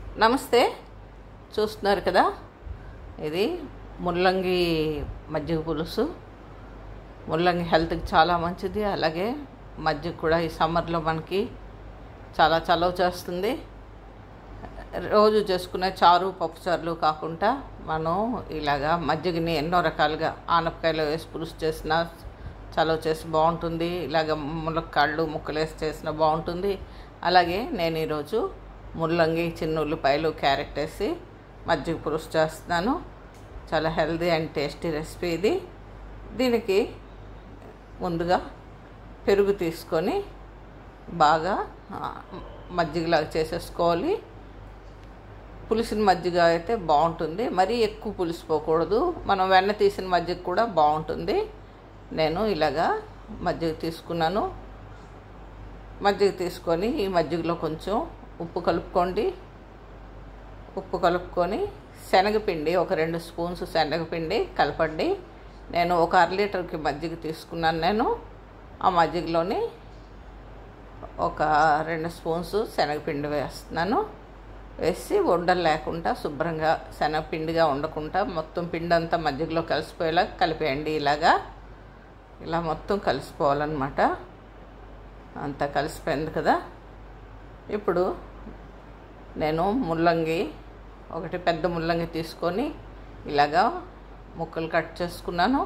నమస్తే చూస్తున్నారు కదా ఇది ముల్లంగి మజ్జిగ పులుసు ముల్లంగి హెల్త్కి చాలా మంచిది అలాగే మజ్జిగ కూడా ఈ సమ్మర్లో మనకి చాలా చలవ చేస్తుంది రోజు చేసుకునే చారు పప్పుచారులు కాకుండా మనం ఇలాగా మజ్జిగని ఎన్నో రకాలుగా ఆనపకాయలు వేసి పులుసు చేసిన చలవ చేసి బాగుంటుంది ఇలాగ ములక్కాళ్ళు ముక్కలు వేసి చేసిన బాగుంటుంది అలాగే నేను ఈరోజు ముల్లంగి చిన్న ఉల్లిపాయలు క్యారెట్ వేసి మజ్జిగ పులుసు చేస్తున్నాను చాలా హెల్దీ అండ్ టేస్టీ రెసిపీ ఇది దీనికి ముందుగా పెరుగు తీసుకొని బాగా ఆ, మజ్జిగలాగా చేసేసుకోవాలి పులిసిన మజ్జిగ అయితే బాగుంటుంది మరీ ఎక్కువ పులిసిపోకూడదు మనం వెన్న తీసిన మజ్జిగ కూడా బాగుంటుంది నేను ఇలాగా మజ్జిగ తీసుకున్నాను మజ్జిగ తీసుకొని ఈ మజ్జిగలో కొంచెం ఉప్పు కలుపుకోండి ఉప్పు కలుపుకొని శనగపిండి ఒక రెండు స్పూన్స్ శనగపిండి కలపండి నేను ఒక అర లీటర్కి మజ్జిగ తీసుకున్నాను నేను ఆ మజ్జిగలోని ఒక రెండు స్పూన్స్ శనగపిండి వేస్తున్నాను వేసి ఉండలు లేకుండా శుభ్రంగా శనగపిండిగా ఉండకుండా మొత్తం పిండి అంతా మజ్జిగలో కలిసిపోయేలా కలిపేయండి ఇలాగా ఇలా మొత్తం కలిసిపోవాలన్నమాట అంతా కలిసిపోయింది కదా ఇప్పుడు నేను ముల్లంగి ఒకటి పెద్ద ముల్లంగి తీసుకొని ఇలాగా ముక్కలు కట్ చేసుకున్నాను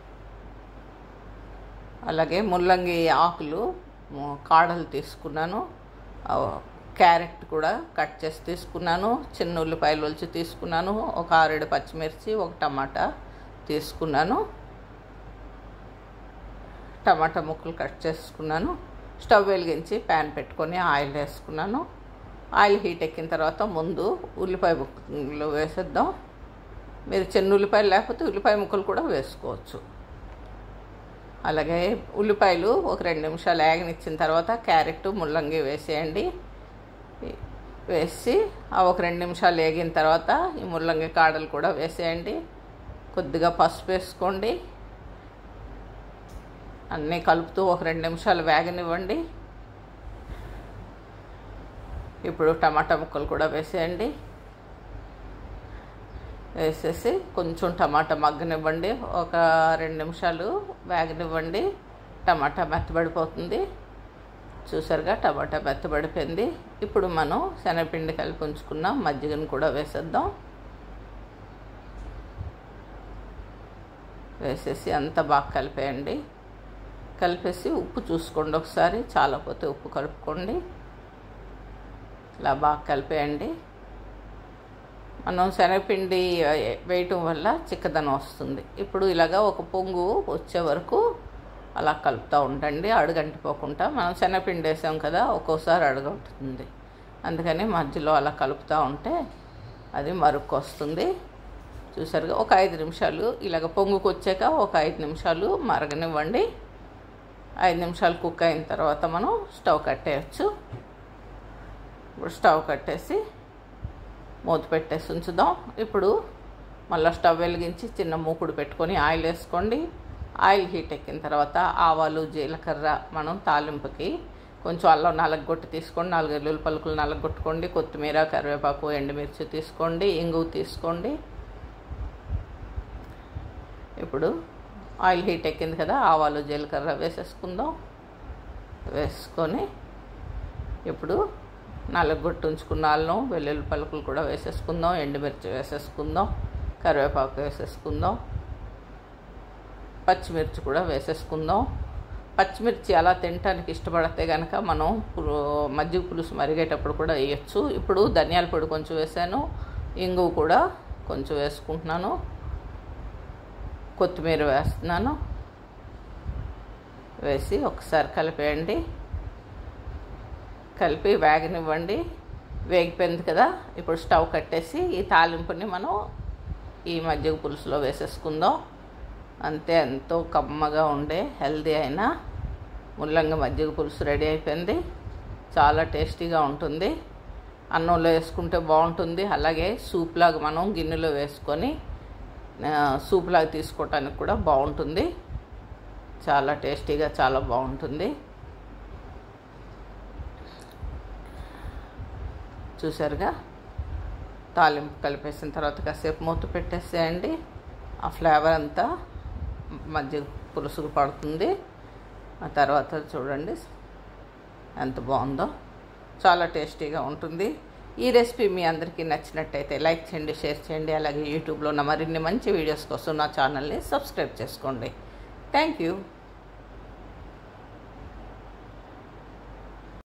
అలాగే ముల్లంగి ఆకులు ము- కాడలు తీసుకున్నాను ఆ, క్యారెట్ కూడా కట్ చేసి తీసుకున్నాను చిన్న ఉల్లిపాయలు ఒలిచి తీసుకున్నాను ఒక ఆరేడు పచ్చిమిర్చి ఒక టమాటా తీసుకున్నాను టమాటా ముక్కలు కట్ చేసుకున్నాను స్టవ్ వెలిగించి ప్యాన్ పెట్టుకొని ఆయిల్ వేసుకున్నాను ఆయిల్ హీట్ ఎక్కిన తర్వాత ముందు ఉల్లిపాయ ముక్కలు వేసేద్దాం మీరు చిన్న ఉల్లిపాయలు లేకపోతే ఉల్లిపాయ ముక్కలు కూడా వేసుకోవచ్చు అలాగే ఉల్లిపాయలు ఒక రెండు నిమిషాలు వేగనిచ్చిన తర్వాత క్యారెట్ ముల్లంగి వేసేయండి వేసి ఆ ఒక రెండు నిమిషాలు వేగిన తర్వాత ఈ ముల్లంగి కాడలు కూడా వేసేయండి కొద్దిగా పసుపు వేసుకోండి అన్నీ కలుపుతూ ఒక రెండు నిమిషాలు వేగనివ్వండి ఇప్పుడు టమాటా ముక్కలు కూడా వేసేయండి వేసేసి కొంచెం టమాటా మగ్గనివ్వండి ఒక రెండు నిమిషాలు వేగనివ్వండి టమాటా మెత్తబడిపోతుంది చూసారుగా టమాటా మెత్తబడిపోయింది ఇప్పుడు మనం శనగపిండి కలిపి ఉంచుకున్న మజ్జిగను కూడా వేసేద్దాం వేసేసి అంతా బాగా కలిపేయండి కలిపేసి ఉప్పు చూసుకోండి ఒకసారి చాలా పోతే ఉప్పు కలుపుకోండి ఇలా బాగా కలిపేయండి మనం శనగపిండి వేయటం వల్ల చిక్కదనం వస్తుంది ఇప్పుడు ఇలాగా ఒక పొంగు వచ్చే వరకు అలా కలుపుతూ ఉండండి అడుగంటిపోకుండా మనం శనగపిండి వేసాం కదా ఒక్కోసారి అడుగంటుతుంది అందుకని మధ్యలో అలా కలుపుతూ ఉంటే అది మరుక్కు వస్తుంది చూసారుగా ఒక ఐదు నిమిషాలు ఇలాగ పొంగుకు వచ్చాక ఒక ఐదు నిమిషాలు మరగనివ్వండి ఐదు నిమిషాలు కుక్ అయిన తర్వాత మనం స్టవ్ కట్టేయచ్చు ఇప్పుడు స్టవ్ కట్టేసి మూత పెట్టేసి ఉంచుదాం ఇప్పుడు మళ్ళీ స్టవ్ వెలిగించి చిన్న మూకుడు పెట్టుకొని ఆయిల్ వేసుకోండి ఆయిల్ హీట్ ఎక్కిన తర్వాత ఆవాలు జీలకర్ర మనం తాలింపుకి కొంచెం అల్లం నలగొట్టి తీసుకోండి నాలుగు ఎల్లుల్లి పలుకులు నలగొట్టుకోండి కొత్తిమీర కరివేపాకు ఎండుమిర్చి తీసుకోండి ఇంగువ తీసుకోండి ఇప్పుడు ఆయిల్ హీట్ ఎక్కింది కదా ఆవాలు జీలకర్ర వేసేసుకుందాం వేసుకొని ఇప్పుడు నల్లగొట్టు ఉంచుకున్న అల్లం వెల్లుల్లి పలుకులు కూడా వేసేసుకుందాం ఎండుమిర్చి వేసేసుకుందాం కరివేపాకు వేసేసుకుందాం పచ్చిమిర్చి కూడా వేసేసుకుందాం పచ్చిమిర్చి అలా తినటానికి ఇష్టపడితే కనుక మనం పులు మజ్జిగ పులుసు మరిగేటప్పుడు కూడా వేయచ్చు ఇప్పుడు ధనియాల పొడి కొంచెం వేసాను ఇంగువ కూడా కొంచెం వేసుకుంటున్నాను కొత్తిమీర వేస్తున్నాను వేసి ఒకసారి కలిపేయండి కలిపి వేగనివ్వండి వేగిపోయింది కదా ఇప్పుడు స్టవ్ కట్టేసి ఈ తాలింపుని మనం ఈ మజ్జిగ పులుసులో వేసేసుకుందాం అంతే ఎంతో కమ్మగా ఉండే హెల్దీ అయిన ముల్లంగి మజ్జిగ పులుసు రెడీ అయిపోయింది చాలా టేస్టీగా ఉంటుంది అన్నంలో వేసుకుంటే బాగుంటుంది అలాగే సూప్ లాగా మనం గిన్నెలో వేసుకొని ఆ, సూప్ లాగా తీసుకోవటానికి కూడా బాగుంటుంది చాలా టేస్టీగా చాలా బాగుంటుంది చూసారుగా తాలింపు కలిపేసిన తర్వాత కాసేపు మూత పెట్టేసేయండి ఆ ఫ్లేవర్ అంతా మజ్జిగ పులుసుకు పడుతుంది ఆ తర్వాత చూడండి ఎంత బాగుందో చాలా టేస్టీగా ఉంటుంది ఈ రెసిపీ మీ అందరికీ నచ్చినట్టయితే లైక్ చేయండి షేర్ చేయండి అలాగే యూట్యూబ్లో ఉన్న మరిన్ని మంచి వీడియోస్ కోసం నా ఛానల్ని సబ్స్క్రైబ్ చేసుకోండి థ్యాంక్ యూ